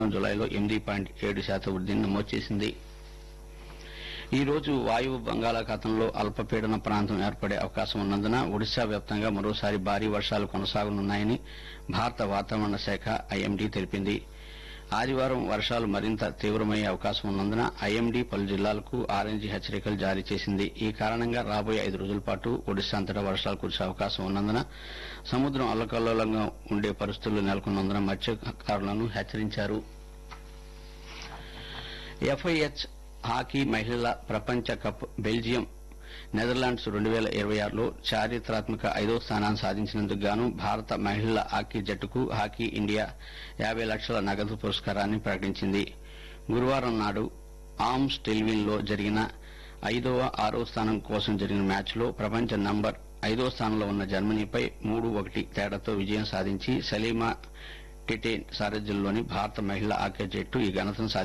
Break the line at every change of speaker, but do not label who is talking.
జులైలో ఎనిమిది పాయింట్ ఏడు శాతం వృద్ధిని నమోదు చేసింది ఈ రోజు వాయువు బంగాళాఖాతంలో అల్పపీడన ప్రాంతం ఏర్పడే అవకాశం ఉన్నందున ఒడిశా వ్యాప్తంగా మరోసారి భారీ వర్షాలు కొనసాగనున్నాయని భారత వాతావరణ శాఖ ఐఎండీ తెలిపింది ఆదివారం వర్షాలు మరింత తీవ్రమయ్యే అవకాశం ఉన్నందున ఐఎండీ పలు జిల్లాలకు ఆరెంజ్ హెచ్చరికలు జారీ చేసింది ఈ కారణంగా రాబోయే ఐదు రోజుల పాటు ఒడిశా అంతటా వర్షాలు కురిసే అవకాశం ఉన్నందున సముద్రం అల్లకల్లోలంగా ఉండే పరిస్థితులు నెలకొన్నందున మత్స్యకారులను హెచ్చరించారు ఎఫ్ఐహెచ్ హాకీ మహిళల ప్రపంచ కప్ బెల్జియం నెదర్లాండ్స్ రెండు వేల ఇరవై ఆరులో చారిత్రాత్మక ఐదో స్థానాన్ని సాధించినందుకు గాను భారత మహిళల హాకీ జట్టుకు హాకీ ఇండియా యాబై లక్షల నగదు పురస్కారాన్ని ప్రకటించింది గురువారం నాడు ఆర్మ్స్ టెల్విన్ లో జరిగిన ఐదవ ఆరో స్థానం కోసం జరిగిన మ్యాచ్లో ప్రపంచ నంబర్ ఐదో స్థానంలో ఉన్న జర్మనీపై మూడు ఒకటి తేడాతో విజయం సాధించి సలీమా టిటేన్ సారథ్యంలోని భారత మహిళా హాకీ జట్టు ఈ ఘనతను సాధించింది